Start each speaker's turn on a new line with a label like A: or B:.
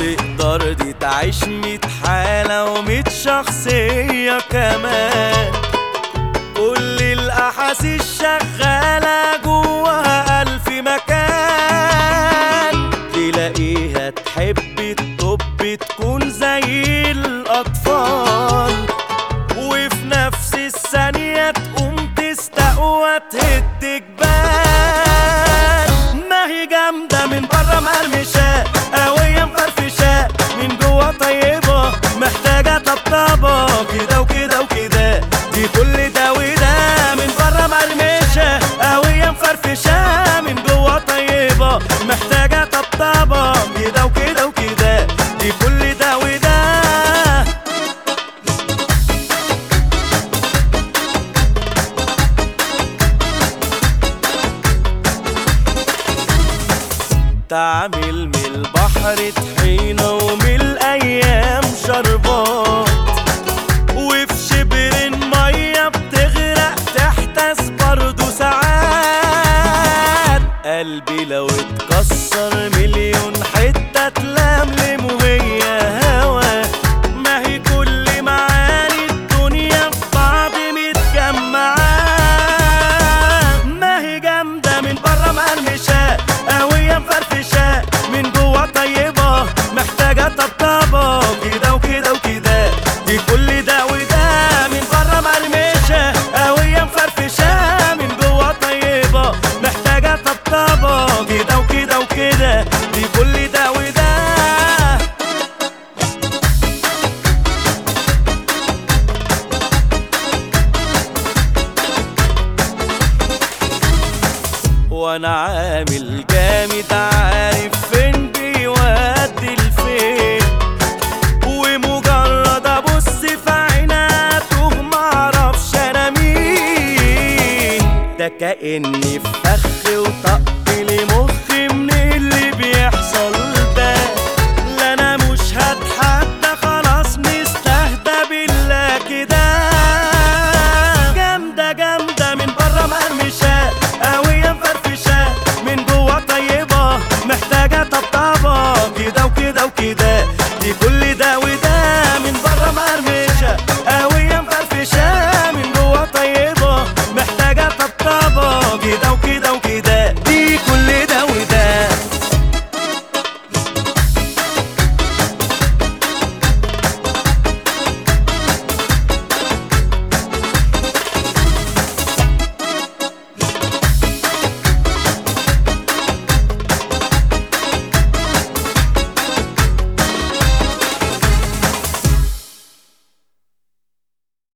A: تقدر دي تعيش ميت حالة وميت شخصية كمان كل الأحاسيس شغالة جواها ألف مكان تلاقيها تحب الطب تكون زي الأطفال وفي نفس الثانية تقوم تستقوى تهد جبال ما هي جامدة من بره مرمشة قوية مفرفشة من جوا طيبة محتاجة طبطبة كده وكده وكده دي كل ده وده من بره مرمشة قوية مفرفشة من جوا طيبة محتاجة طبطبة كده وكده وكده دي كل ده وده تعمل من البحر طحينة ومن الأيام شربات وفي شبر المية بتغرق تحتس برضه ساعات قلبي لو اتكسر مليون حتة تلملم وهي هوا ما هي كل معاني الدنيا في بعض متجمعة ما هي جامدة من بره مقرمشة قوية مفرفشة من جوا طيبة محتاجة طبطبة كده وكده وكده دي كل ده وده من بره مرمشة قوية مفرفشة من جوا طيبة محتاجة طبطبة كده وكده وكده دي كل ده وده وانا عامل جامد عارف فين بيودي الفين ومجرد ابص في عينها توه معرفش انا مين ده كاني في فخ